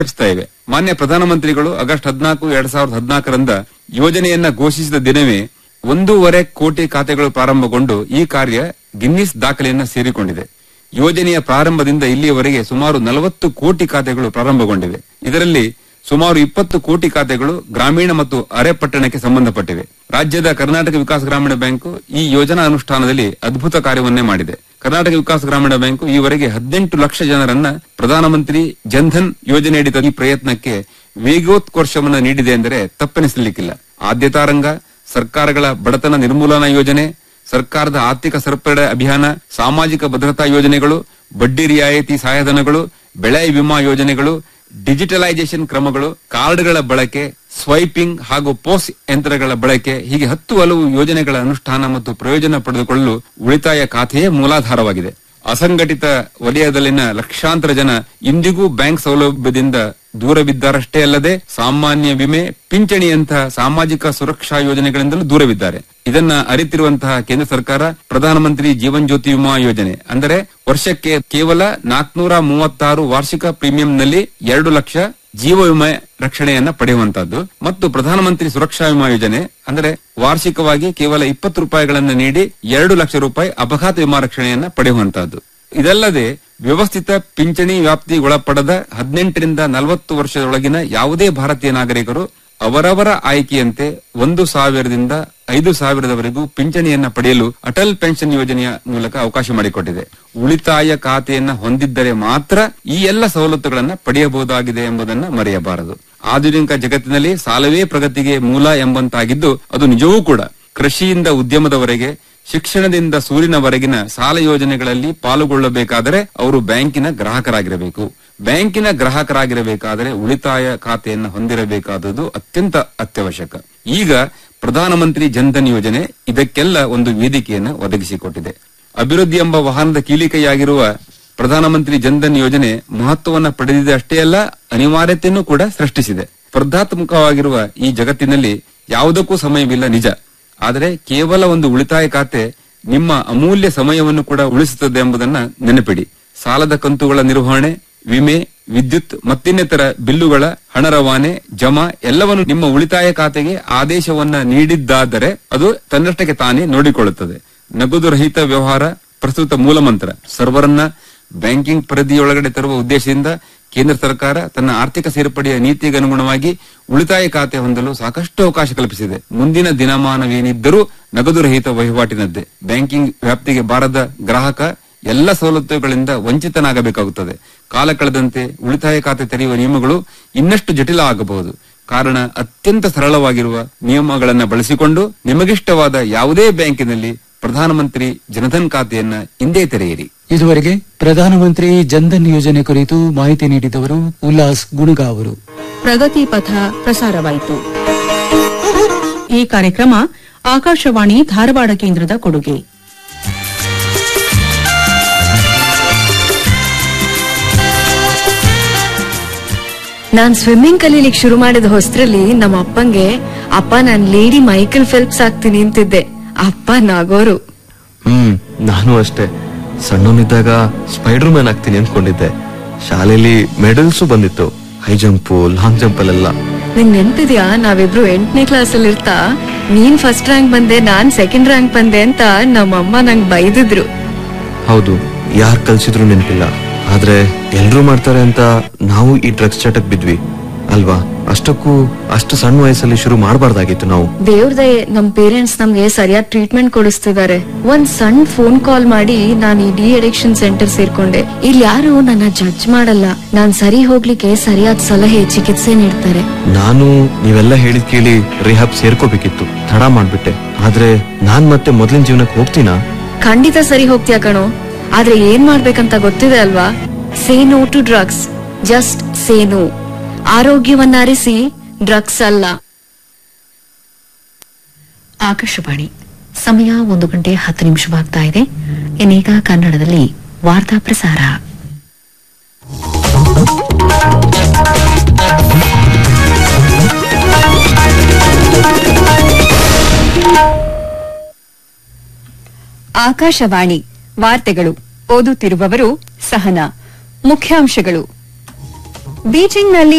ರಚಿಸ್ತಾ ಇವೆ ಮಾನ್ಯ ಪ್ರಧಾನಮಂತ್ರಿಗಳು ಆಗಸ್ಟ್ ಹದಿನಾಲ್ಕು ಎರಡ್ ಸಾವಿರದ ಹದಿನಾಲ್ಕರಿಂದ ಯೋಜನೆಯನ್ನ ಘೋಷಿಸಿದ ದಿನವೇ ಒಂದೂವರೆ ಕೋಟಿ ಖಾತೆಗಳು ಪ್ರಾರಂಭಗೊಂಡು ಈ ಕಾರ್ಯ ಗಿನ್ನಿಸ್ ದಾಖಲೆಯನ್ನ ಸೇರಿಕೊಂಡಿದೆ ಯೋಜನೆಯ ಪ್ರಾರಂಭದಿಂದ ಇಲ್ಲಿಯವರೆಗೆ ಸುಮಾರು ನಲವತ್ತು ಕೋಟಿ ಖಾತೆಗಳು ಪ್ರಾರಂಭಗೊಂಡಿವೆ ಇದರಲ್ಲಿ ಸುಮಾರು ಇಪ್ಪತ್ತು ಕೋಟಿ ಖಾತೆಗಳು ಗ್ರಾಮೀಣ ಮತ್ತು ಅರೆ ಪಟ್ಟಣಕ್ಕೆ ಸಂಬಂಧಪಟ್ಟಿವೆ ರಾಜ್ಯದ ಕರ್ನಾಟಕ ವಿಕಾಸ ಗ್ರಾಮೀಣ ಬ್ಯಾಂಕು ಈ ಯೋಜನಾ ಅನುಷ್ಠಾನದಲ್ಲಿ ಅದ್ಭುತ ಕಾರ್ಯವನ್ನೇ ಮಾಡಿದೆ ಕರ್ನಾಟಕ ವಿಕಾಸ ಗ್ರಾಮೀಣ ಬ್ಯಾಂಕು ಈವರೆಗೆ ಹದಿನೆಂಟು ಲಕ್ಷ ಜನರನ್ನ ಪ್ರಧಾನಮಂತ್ರಿ ಜನ್ಧನ್ ಯೋಜನೆಯಡಿ ಈ ಪ್ರಯತ್ನಕ್ಕೆ ವೇಗೋತ್ಕರ್ಷವನ್ನ ನೀಡಿದೆ ಎಂದರೆ ತಪ್ಪೆನಿಸಲಿಕ್ಕಿಲ್ಲ ಆದ್ಯತಾ ರಂಗ ಸರ್ಕಾರಗಳ ಬಡತನ ನಿರ್ಮೂಲನಾ ಯೋಜನೆ ಸರ್ಕಾರದ ಆರ್ಥಿಕ ಸರಪಳಿ ಅಭಿಯಾನ ಸಾಮಾಜಿಕ ಭದ್ರತಾ ಯೋಜನೆಗಳು ಬಡ್ಡಿ ರಿಯಾಯಿತಿ ಸಹಾಯಧನಗಳು ಬೆಳೆ ವಿಮಾ ಯೋಜನೆಗಳು ಡಿಜಿಟಲೈಸೇಷನ್ ಕ್ರಮಗಳು ಕಾರ್ಡ್ಗಳ ಬಳಕೆ ಸ್ವೈಪಿಂಗ್ ಹಾಗೂ ಪೋಸ್ ಯಂತ್ರಗಳ ಬಳಕೆ ಹೀಗೆ ಹತ್ತು ಹಲವು ಯೋಜನೆಗಳ ಅನುಷ್ಠಾನ ಮತ್ತು ಪ್ರಯೋಜನ ಪಡೆದುಕೊಳ್ಳಲು ಉಳಿತಾಯ ಖಾತೆಯೇ ಮೂಲಾಧಾರವಾಗಿದೆ ಅಸಂಘಟಿತ ವಲಯದಲ್ಲಿನ ಲಕ್ಷಾಂತರ ಜನ ಇಂದಿಗೂ ಬ್ಯಾಂಕ್ ಸೌಲಭ್ಯದಿಂದ ದೂರವಿದ್ದಾರಷ್ಟೇ ಅಲ್ಲದೆ ಸಾಮಾನ್ಯ ವಿಮೆ ಪಿಂಚಣಿಯಂತಹ ಸಾಮಾಜಿಕ ಸುರಕ್ಷಾ ಯೋಜನೆಗಳಿಂದಲೂ ದೂರವಿದ್ದಾರೆ ಇದನ್ನ ಅರಿತಿರುವಂತಹ ಕೇಂದ್ರ ಸರ್ಕಾರ ಪ್ರಧಾನಮಂತ್ರಿ ಜೀವನ್ ಜ್ಯೋತಿ ವಿಮಾ ಯೋಜನೆ ಅಂದರೆ ವರ್ಷಕ್ಕೆ ಕೇವಲ ನಾಲ್ಕನೂರ ಮೂವತ್ತಾರು ವಾರ್ಷಿಕ ಪ್ರೀಮಿಯಂನಲ್ಲಿ ಎರಡು ಲಕ್ಷ ಜೀವ ವಿಮೆ ರಕ್ಷಣೆಯನ್ನ ಪಡೆಯುವಂತದ್ದು ಮತ್ತು ಪ್ರಧಾನಮಂತ್ರಿ ಸುರಕ್ಷಾ ವಿಮಾ ಯೋಜನೆ ಅಂದರೆ ವಾರ್ಷಿಕವಾಗಿ ಕೇವಲ ಇಪ್ಪತ್ತು ರೂಪಾಯಿಗಳನ್ನು ನೀಡಿ ಎರಡು ಲಕ್ಷ ರೂಪಾಯಿ ಅಪಘಾತ ವಿಮಾ ರಕ್ಷಣೆಯನ್ನ ಪಡೆಯುವಂತಹದ್ದು ಇದಲ್ಲದೆ ವ್ಯವಸ್ಥಿತ ಪಿಂಚಣಿ ವ್ಯಾಪ್ತಿ ಒಳಪಡದ ಹದಿನೆಂಟರಿಂದ ನಲವತ್ತು ವರ್ಷದೊಳಗಿನ ಯಾವುದೇ ಭಾರತೀಯ ನಾಗರಿಕರು ಅವರವರ ಆಯ್ಕೆಯಂತೆ ಒಂದು ಸಾವಿರದಿಂದ ಐದು ಸಾವಿರದವರೆಗೂ ಪಿಂಚಣಿಯನ್ನ ಪಡೆಯಲು ಅಟಲ್ ಪೆನ್ಷನ್ ಯೋಜನೆಯ ಮೂಲಕ ಅವಕಾಶ ಮಾಡಿಕೊಟ್ಟಿದೆ ಉಳಿತಾಯ ಖಾತೆಯನ್ನ ಹೊಂದಿದ್ದರೆ ಮಾತ್ರ ಈ ಎಲ್ಲ ಸವಲತ್ತುಗಳನ್ನ ಪಡೆಯಬಹುದಾಗಿದೆ ಎಂಬುದನ್ನ ಮರೆಯಬಾರದು ಆಧುನಿಕ ಜಗತ್ತಿನಲ್ಲಿ ಸಾಲವೇ ಪ್ರಗತಿಗೆ ಮೂಲ ಎಂಬಂತಾಗಿದ್ದು ಅದು ನಿಜವೂ ಕೂಡ ಕೃಷಿಯಿಂದ ಉದ್ಯಮದವರೆಗೆ ಶಿಕ್ಷಣದಿಂದ ಸೂರಿನವರೆಗಿನ ಸಾಲ ಯೋಜನೆಗಳಲ್ಲಿ ಪಾಲ್ಗೊಳ್ಳಬೇಕಾದರೆ ಅವರು ಬ್ಯಾಂಕಿನ ಗ್ರಾಹಕರಾಗಿರಬೇಕು ಬ್ಯಾಂಕಿನ ಗ್ರಾಹಕರಾಗಿರಬೇಕಾದರೆ ಉಳಿತಾಯ ಖಾತೆಯನ್ನು ಹೊಂದಿರಬೇಕಾದದ್ದು ಅತ್ಯಂತ ಅತ್ಯವಶ್ಯಕ ಈಗ ಪ್ರಧಾನಮಂತ್ರಿ ಜನ್ಧನ್ ಯೋಜನೆ ಇದಕ್ಕೆಲ್ಲ ಒಂದು ವೇದಿಕೆಯನ್ನು ಒದಗಿಸಿಕೊಟ್ಟಿದೆ ಅಭಿವೃದ್ಧಿ ಎಂಬ ವಾಹನದ ಕೀಲಿಕೆಯಾಗಿರುವ ಪ್ರಧಾನಮಂತ್ರಿ ಜನ್ಧನ್ ಯೋಜನೆ ಮಹತ್ವವನ್ನ ಪಡೆದಿದೆ ಅಷ್ಟೇ ಅಲ್ಲ ಅನಿವಾರ್ಯತೆಯನ್ನು ಕೂಡ ಸೃಷ್ಟಿಸಿದೆ ಸ್ಪರ್ಧಾತ್ಮಕವಾಗಿರುವ ಈ ಜಗತ್ತಿನಲ್ಲಿ ಯಾವುದಕ್ಕೂ ಸಮಯವಿಲ್ಲ ನಿಜ ಆದರೆ ಕೇವಲ ಒಂದು ಉಳಿತಾಯ ಖಾತೆ ನಿಮ್ಮ ಅಮೂಲ್ಯ ಸಮಯವನ್ನು ಕೂಡ ಉಳಿಸುತ್ತದೆ ಎಂಬುದನ್ನ ನೆನಪಿಡಿ ಸಾಲದ ಕಂತುಗಳ ನಿರ್ವಹಣೆ ವಿಮೆ ವಿದ್ಯುತ್ ಮತ್ತಿನ್ನಿತರ ಬಿಲ್ಲುಗಳ ಹಣ ರವಾನೆ ಜಮಾ ಎಲ್ಲವನ್ನು ನಿಮ್ಮ ಉಳಿತಾಯ ಖಾತೆಗೆ ಆದೇಶವನ್ನ ನೀಡಿದ್ದಾದರೆ ಅದು ತನ್ನಷ್ಟಕ್ಕೆ ತಾನೇ ನೋಡಿಕೊಳ್ಳುತ್ತದೆ ನಗದು ರಹಿತ ವ್ಯವಹಾರ ಪ್ರಸ್ತುತ ಮೂಲಮಂತ್ರ ಸರ್ವರನ್ನ ಬ್ಯಾಂಕಿಂಗ್ ಪರಿಧಿಯೊಳಗಡೆ ತರುವ ಉದ್ದೇಶದಿಂದ ಕೇಂದ್ರ ಸರ್ಕಾರ ತನ್ನ ಆರ್ಥಿಕ ಸೇರ್ಪಡೆಯ ನೀತಿಗೆ ಅನುಗುಣವಾಗಿ ಉಳಿತಾಯ ಖಾತೆ ಹೊಂದಲು ಸಾಕಷ್ಟು ಅವಕಾಶ ಕಲ್ಪಿಸಿದೆ ಮುಂದಿನ ದಿನಮಾನವೇನಿದ್ದರೂ ನಗದು ರಹಿತ ವಹಿವಾಟಿನದ್ದೇ ಬ್ಯಾಂಕಿಂಗ್ ವ್ಯಾಪ್ತಿಗೆ ಬಾರದ ಗ್ರಾಹಕ ಎಲ್ಲ ಸವಲತ್ತುಗಳಿಂದ ವಂಚಿತನಾಗಬೇಕಾಗುತ್ತದೆ ಕಾಲ ಕಳೆದಂತೆ ಉಳಿತಾಯ ಖಾತೆ ತೆರೆಯುವ ನಿಯಮಗಳು ಇನ್ನಷ್ಟು ಜಟಿಲ ಆಗಬಹುದು ಕಾರಣ ಅತ್ಯಂತ ಸರಳವಾಗಿರುವ ನಿಯಮಗಳನ್ನು ಬಳಸಿಕೊಂಡು ನಿಮಗಿಷ್ಟವಾದ ಯಾವುದೇ ಬ್ಯಾಂಕಿನಲ್ಲಿ ಪ್ರಧಾನಮಂತ್ರಿ ಜನಧನ್ ಖಾತೆಯನ್ನ ಹಿಂದೆ ತೆರೆಯಿರಿ ಇದುವರೆಗೆ ಪ್ರಧಾನಮಂತ್ರಿ ಜನ್ಧನ್ ಯೋಜನೆ ಕುರಿತು ಮಾಹಿತಿ ನೀಡಿದವರು ಉಲ್ಲಾಸ್ ಗುಣಗಾ ಅವರು ಪ್ರಗತಿ ಪಥ ಪ್ರಸಾರವಾಯಿತು ಈ ಕಾರ್ಯಕ್ರಮ ಆಕಾಶವಾಣಿ ಧಾರವಾಡ ಕೇಂದ್ರದ ಕೊಡುಗೆ ನಾನ್ ಸ್ವಿಮ್ಮಿಂಗ್ ಕಲೀಲಿಕ್ ಶುರು ಮಾಡಿದ ಹೊಸ್ತ್ರಲ್ಲಿ ನಮ್ಮ ಅಪ್ಪಂಗೆ ಅಪ್ಪ ನಾನ್ ಲೇಡಿ ಮೈಕಲ್ ಫೆಲ್ಪ್ಸ್ ಆಗ್ತೀನಿ ಅಂತಿದ್ದೆ ಅಪ್ಪ ನಾಗೋರು ಹ್ಮ್ ನಾನು ಅಷ್ಟೇ ಸಣ್ಣವನಿದ್ದಾಗ ಸ್ಪೈಡರ್ ಮ್ಯಾನ್ ಆಗ್ತೀನಿ ಅನ್ಕೊಂಡಿದ್ದೆ ಶಾಲೆಯಲ್ಲಿ ಮೆಡಲ್ಸು ಬಂದಿತ್ತು ಹೈ ಜಂಪ್ ಲಾಂಗ್ ಜಂಪ್ ಅಲ್ಲೆಲ್ಲ ನಿನ್ ನೆನ್ಪಿದ್ಯಾ ನಾವಿಬ್ರು ಎಂಟನೇ ಕ್ಲಾಸ್ ಅಲ್ಲಿ ಇರ್ತಾ ನೀನ್ ಫಸ್ಟ್ ರ್ಯಾಂಕ್ ಬಂದೆ ನಾನ್ ಸೆಕೆಂಡ್ ರ್ಯಾಂಕ್ ಬಂದೆ ಅಂತ ನಮ್ಮಮ್ಮ ನಂಗ್ ಬೈದಿದ್ರು ಹೌದು ಯಾರ್ ಕಲ್ಸಿದ್ರು ನೆನಪಿಲ್ಲ ಆದ್ರೆ ಎಲ್ರೂ ಮಾಡ್ತಾರೆ ಅಂತ ನಾವು ಈ ಡ್ರಗ್ಸ್ ಚಟಕ್ ಬಿದ್ವಿ ಅಲ್ವಾ ಅಷ್ಟಕ್ಕೂ ಅಷ್ಟು ಸಣ್ಣ ವಯಸ್ಸಲ್ಲಿ ಶುರು ಮಾಡಬಾರ್ದಾಗಿತ್ತು ನಾವು ದೇವ್ರ ದಯೆ ನಮ್ ಪೇರೆಂಟ್ಸ್ ನಮ್ಗೆ ಸರಿಯಾದ ಟ್ರೀಟ್ಮೆಂಟ್ ಕೊಡಿಸ್ತಿದ್ದಾರೆ ಒಂದ್ ಸಣ್ಣ ಫೋನ್ ಕಾಲ್ ಮಾಡಿ ನಾನ್ ಈ ಡಿ ಅಡಿಕ್ಷನ್ ಸೆಂಟರ್ ಸೇರ್ಕೊಂಡೆ ಇಲ್ಲಿ ಯಾರು ನನ್ನ ಜಡ್ಜ್ ಮಾಡಲ್ಲ ನಾನ್ ಸರಿ ಹೋಗ್ಲಿಕ್ಕೆ ಸರಿಯಾದ ಸಲಹೆ ಚಿಕಿತ್ಸೆ ನೀಡ್ತಾರೆ ನಾನು ನೀವೆಲ್ಲ ಹೇಳಿದ್ ಕೇಳಿ ರಿಹಾಬ್ ಸೇರ್ಕೋಬೇಕಿತ್ತು ತಡ ಮಾಡ್ಬಿಟ್ಟೆ ಆದ್ರೆ ನಾನ್ ಮತ್ತೆ ಮೊದ್ಲಿನ ಜೀವನಕ್ಕೆ ಹೋಗ್ತೀನಾ ಖಂಡಿತ ಸರಿ ಹೋಗ್ತೀಯ ಕಣೋ ಆದ್ರೆ ಏನ್ ಮಾಡ್ಬೇಕಂತ ಗೊತ್ತಿದೆ ಅಲ್ವಾ say no to drugs just say no ಆರೋಗ್ಯವನ್ನ ಅರಿಸಿ ಡ್ರಗ್ಸ್ ಅಲ್ಲ ಆಕಾಶವಾಣಿ ಸಮಯ ಒಂದು ಗಂಟೆ ಹತ್ತು ನಿಮಿಷವಾಗ್ತಾ ಇದೆ ಇನ್ನೀಗ ಕನ್ನಡದಲ್ಲಿ ವಾರ್ತಾ ಪ್ರಸಾರ ಆಕಾಶವಾಣಿ ವಾರ್ತೆಗಳು ಓದುತ್ತಿರುವವರು ಸಹನಾ ಮುಖ್ಯಾಂಶಗಳು ಬೀಚಿಂಗ್ನಲ್ಲಿ